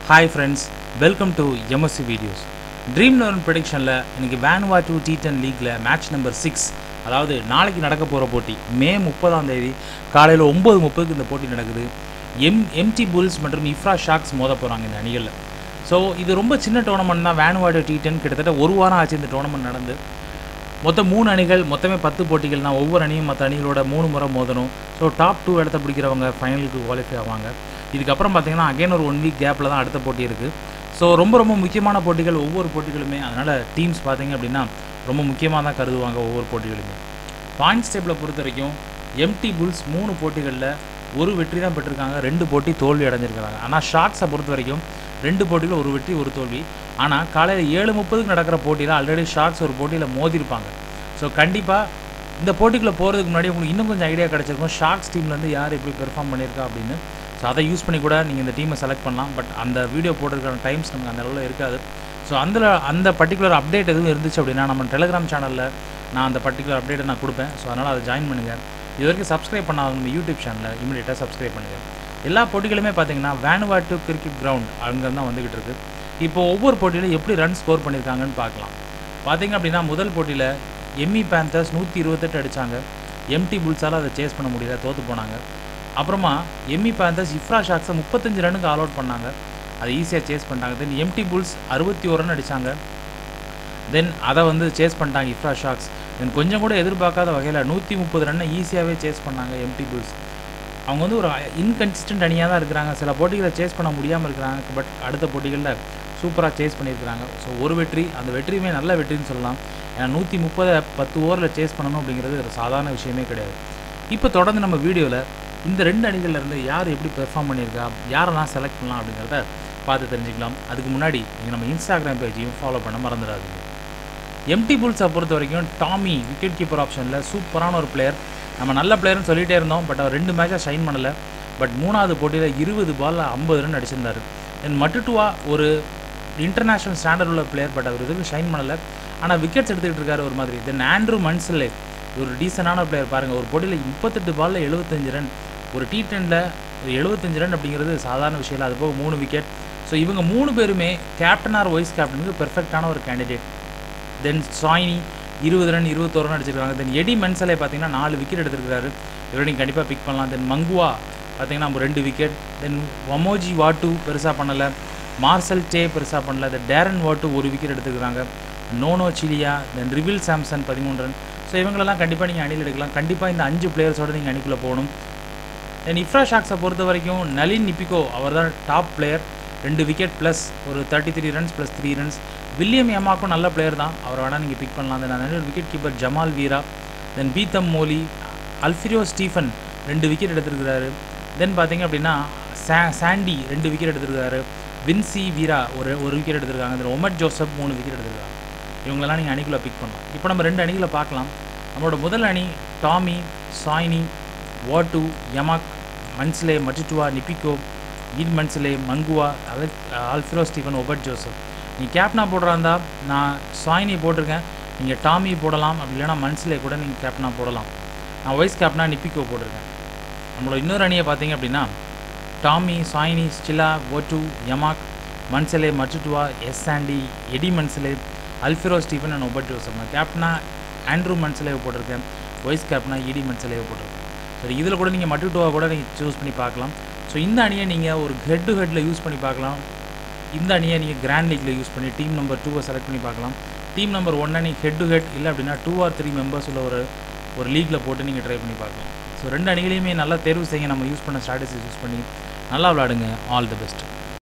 hi friends welcome to MSC videos dream eleven ப்ரெடிக்ஷனில் இன்னைக்கு Vanuatu T ten லீக்கில் match number six அதாவது நாளைக்கு நடக்க போகிற போட்டி மே முப்பதாம் தேதி காலையில் ஒம்பது முப்பதுக்கு இந்த போட்டி நடக்குது எம் எம்டி புல்ஸ் மற்றும் இஃப்ரா ஷாக்ஸ் மோத போகிறாங்க இந்த அணிகளில் ஸோ இது ரொம்ப சின்ன டோர்னமெண்ட் தான் வேன்வாடு டி டென் கிட்டத்தட்ட ஒரு வாரம் ஆச்சு இந்த டோர்னமெண்ட் நடந்து மொத்தம் மூணு அணிகள் மொத்தமே பத்து போட்டிகள் தான் ஒவ்வொரு அணியும் மற்ற அணிகளோட மூணு முறை மோதணும் ஸோ டாப் டூ இடத்த பிடிக்கிறவங்க ஃபைனலுக்கு குவாலிஃபை ஆவாங்க இதுக்கப்புறம் பார்த்தீங்கன்னா அகைன் ஒரு ஒன் வீக் கேப்பில் தான் அடுத்த போட்டி இருக்குது ஸோ ரொம்ப ரொம்ப முக்கியமான போட்டிகள் ஒவ்வொரு போட்டிகளுமே அதனால் டீம்ஸ் பார்த்தீங்க அப்படின்னா ரொம்ப முக்கியமாக தான் கருதுவாங்க ஒவ்வொரு போட்டிகளுமே பாயிண்ட்ஸ் டேபிளை பொறுத்த வரைக்கும் எம்டி புல்ஸ் மூணு போட்டிகளில் ஒரு வெற்றி தான் பெற்றிருக்காங்க ரெண்டு போட்டி தோல்வி அடைஞ்சிருக்காங்க ஆனால் ஷார்ட்ஸை பொறுத்த வரைக்கும் ரெண்டு போட்டியில் ஒரு வெற்றி ஒரு தோல்வி ஆனால் காலையில் ஏழு முப்பதுக்கு நடக்கிற போட்டியில் ஆல்ரெடி ஷார்ட்ஸ் ஒரு போட்டியில் மோதிருப்பாங்க ஸோ கண்டிப்பாக இந்த போட்டிக்குள்ளே போகிறதுக்கு முன்னாடி உங்களுக்கு இன்னும் கொஞ்சம் ஐடியா கிடச்சிருக்கும் ஷார்ட்ஸ் டீம்லேருந்து யார் எப்படி பெர்ஃபார்ம் பண்ணியிருக்கா அப்படின்னு ஸோ அதை யூஸ் பண்ணி கூட நீங்கள் இந்த டீமை செலக்ட் பண்ணலாம் பட் அந்த வீடியோ போட்டிருக்கிற டைம்ஸ் நமக்கு அந்த அளவில் இருக்காது ஸோ அந்த அந்த பர்டிகுலர் அப்டேட் எதுவும் இருந்துச்சு அப்படின்னா நம்ம டெலிகிராம் சேனலில் நான் அந்த பர்டிகுலர் அப்டேட்டை நான் கொடுப்பேன் ஸோ அதனால் அதை ஜாயின் பண்ணுங்கள் இது வரைக்கும் சப்ஸ்கிரைப் பண்ணாத நம்ம யூடியூப் சேனலில் இமீடியட்டாக சப்ஸ்கிரைப் பண்ணுங்கள் எல்லா போட்டிகளுமே பார்த்தீங்கன்னா வேனுவாட்டு கிரிக்கெட் கிரவுண்ட் அங்கே தான் வந்துக்கிட்டு இருக்கு இப்போ ஒவ்வொரு போட்டியிலும் எப்படி ரன் ஸ்கோர் பண்ணியிருக்காங்கன்னு பார்க்கலாம் பார்த்தீங்க அப்படின்னா முதல் போட்டியில் எம்மி பேந்தர்ஸ் நூற்றி இருபத்தெட்டு அடித்தாங்க எம்டி புல்ஸால் அதை சேஸ் பண்ண முடியல தோற்று போனாங்க அப்புறமா எம்மி பேந்தர்ஸ் இஃப்ரா ஷாக்ஸை முப்பத்தஞ்சு ரன்னுக்கு ஆல் அவுட் பண்ணாங்க அதை ஈஸியாக சேஸ் பண்ணிட்டாங்க தென் எம்டி புல்ஸ் அறுபத்தி ஒரு ரன் அடித்தாங்க தென் அதை வந்து சேஸ் பண்ணிட்டாங்க இஃப்ரா ஷாக்ஸ் தென் கொஞ்சம் கூட எதிர்பார்க்காத வகையில் நூற்றி முப்பது ரன்னை ஈஸியாகவே சேஸ் பண்ணாங்க எம்டி புல்ஸ் அவங்க வந்து ஒரு இன்கன்சிஸ்டன்ட் அணியாக தான் இருக்கிறாங்க சில போட்டிகளை சேஸ் பண்ண முடியாமல் இருக்கிறாங்க பட் அடுத்த போட்டிகளில் சூப்பராக சேஸ் பண்ணியிருக்கிறாங்க ஸோ ஒரு வெற்றி அந்த வெற்றியுமே நல்ல வெற்றின்னு சொல்லலாம் ஏன்னா நூற்றி முப்பதை பத்து ஓவரில் சேஸ் பண்ணணும் அப்படிங்கிறது ஒரு சாதாரண விஷயமே கிடையாது இப்போ தொடர்ந்து நம்ம வீடியோவில் இந்த ரெண்டு அணிகள்லேருந்து யார் எப்படி பெர்ஃபார்ம் பண்ணியிருக்கா யாரெல்லாம் செலக்ட் பண்ணலாம் அப்படிங்கிறத பார்த்து தெரிஞ்சுக்கலாம் அதுக்கு முன்னாடி நீங்கள் நம்ம இன்ஸ்டாகிராம் பேஜையும் ஃபாலோ பண்ண மறந்துடாதீங்க எம்டி புல்ஸை பொறுத்த வரைக்கும் டாமி விக்கெட் கீப்பர் ஆப்ஷனில் சூப்பரான ஒரு பிளேயர் நம்ம நல்ல பிளேயர்னு சொல்லிகிட்டே இருந்தோம் பட் அவர் ரெண்டு மேட்சாக ஷைன் பண்ணலை பட் மூணாவது போட்டியில் இருபது பாலில் ஐம்பது ரன் அடிச்சிருந்தார் தென் மட்டுட்டுவா ஒரு இன்டர்நேஷ்னல் ஸ்டாண்டர்ட் உள்ள பிளேயர் பட் அவர் எதுவும் ஷைன் பண்ணலை ஆனால் விக்கெட்ஸ் எடுத்துக்கிட்டு இருக்காரு ஒரு மாதிரி தென் ஆண்ட்ரூ மன்சலே ஒரு டீசனான பிளேயர் பாருங்கள் ஒரு போட்டியில் முப்பத்தெட்டு பாலில் எழுபத்தஞ்சு ரன் ஒரு டி டெனில் ஒரு எழுபத்தஞ்சு ரன் அப்படிங்கிறது சாதாரண விஷயம் இல்லை அது போக மூணு விக்கெட் ஸோ இவங்க மூணு பேருமே கேப்டன் ஆர் வைஸ் கேப்டனுக்கு பெர்ஃபெக்டான ஒரு கேண்டிடேட் தென் சாய்னி இருபது ரன் இருபத்தோரு ரன் அடிச்சிருக்காங்க தென் எடி மென்சலே பார்த்தீங்கன்னா நாலு விக்கெட் எடுத்திருக்காரு இவரை நீங்கள் கண்டிப்பாக பிக் பண்ணலாம் தென் மங்குவா பார்த்தீங்கன்னா நம்ம ரெண்டு விக்கெட் தென் வமோஜி வாட்டு பெருசாக பண்ணலை மார்சல் டே பெருசாக பண்ணல தென் டேரன் வாட்டு ஒரு விக்கெட் எடுத்துருக்காங்க நோனோ சிலியா தென் ரிவில் சாம்சன் பதிமூணு ரன் ஸோ இவங்களெல்லாம் கண்டிப்பாக நீங்கள் அணியில் எடுக்கலாம் கண்டிப்பாக இந்த அஞ்சு பிளேயர்ஸோடு நீங்கள் அணிக்குள்ளே போகணும் தென் இஃப்ரா ஷாக்ஸை பொறுத்த வரைக்கும் நலின் நிப்பிகோ அவர் தான் டாப் பிளேயர் ரெண்டு விக்கெட் ப்ளஸ் ஒரு thirty three runs plus three runs William எமாக்கும் நல்ல பிளேயர் தான் அவர் வேணால் நீங்கள் பிக் பண்ணலாம் தென் அந்த wicket keeper Jamal Vira then பீத்தம் மோலி அல்ஃபிரியோ ஸ்டீஃபன் ரெண்டு விக்கெட் எடுத்திருக்கிறாரு தென் பார்த்தீங்க அப்படின்னா சா சாண்டி ரெண்டு விக்கெட் எடுத்திருக்காரு வின்சி வீரா ஒரு ஒரு விக்கெட் எடுத்திருக்காங்க தென் ஒமட் ஜோசப் மூணு விக்கெட் எடுத்திருக்காங்க இவங்களெல்லாம் நீங்கள் அணிக்குள்ளே பிக் பண்ணலாம் இப்போ நம்ம ரெண்டு அணிகளை பார்க்கலாம் நம்மளோட முதல் அணி டாமி சாய்னி வாட்டு யமாக் மன்ஸ்லே மட்டிட்டுவா நிப்பிகோ ஈட் மன்ஸ்லே மங்குவா அலெக் ஆல்ஃபிரோ ஸ்டீஃபன் ஒபட் ஜோசப் நீ கேப்டனாக போடுறா இருந்தால் நான் சாய்னி போட்டிருக்கேன் நீங்கள் டாமி போடலாம் அப்படி இல்லைனா மன்ஸ்லே கூட நீங்கள் கேப்டனாக போடலாம் நான் வைஸ் கேப்டனாக நிப்பிக்கோ போட்டிருக்கேன் நம்மளோட இன்னொரு அணியை பார்த்தீங்க அப்படின்னா டாமி சாய்னி ஸ்டிலா ஓட்டு யமாக் மன்சலே மச்சுட்டுவா எஸ் சாண்டி எடி மன்சலே அல்ஃபிரோ ஸ்டீஃபன் அண்ட் ஒபட் ஜோசப் நான் கேப்டனாக ஆண்ட்ரூ மன்சலேவை போட்டிருக்கேன் வைஸ் கேப்டனாக இடி மன்சலேவை போட்டிருக்கேன் சரி இதில் கூட நீங்கள் மட்டுட்டுவா கூட நீங்கள் சூஸ் பண்ணி பார்க்கலாம் ஸோ இந்த அணியை நீங்கள் ஒரு ஹெட் டு ஹெட்டில் யூஸ் பண்ணி பார்க்கலாம் இந்த அணியை நீங்கள் கிராண்ட் லீக்கில் யூஸ் பண்ணி டீம் நம்பர் டூவை செலக்ட் பண்ணி பார்க்கலாம் டீம் நம்பர் ஒன்னை நீங்கள் ஹெட் டு ஹெட் இல்லை அப்படின்னா டூ ஆர் த்ரீ மெம்பர்ஸ் உள்ள ஒரு ஒரு லீக்கில் போட்டு நீங்கள் ட்ரை பண்ணி பார்க்கலாம் ஸோ ரெண்டு அணிகளையுமே நல்லா தேர்வு செய்யுங்க நம்ம யூஸ் பண்ண ஸ்ட்ராட்டஜிஸ் யூஸ் பண்ணி நல்லா விளாடுங்க ஆல் தி பெஸ்ட்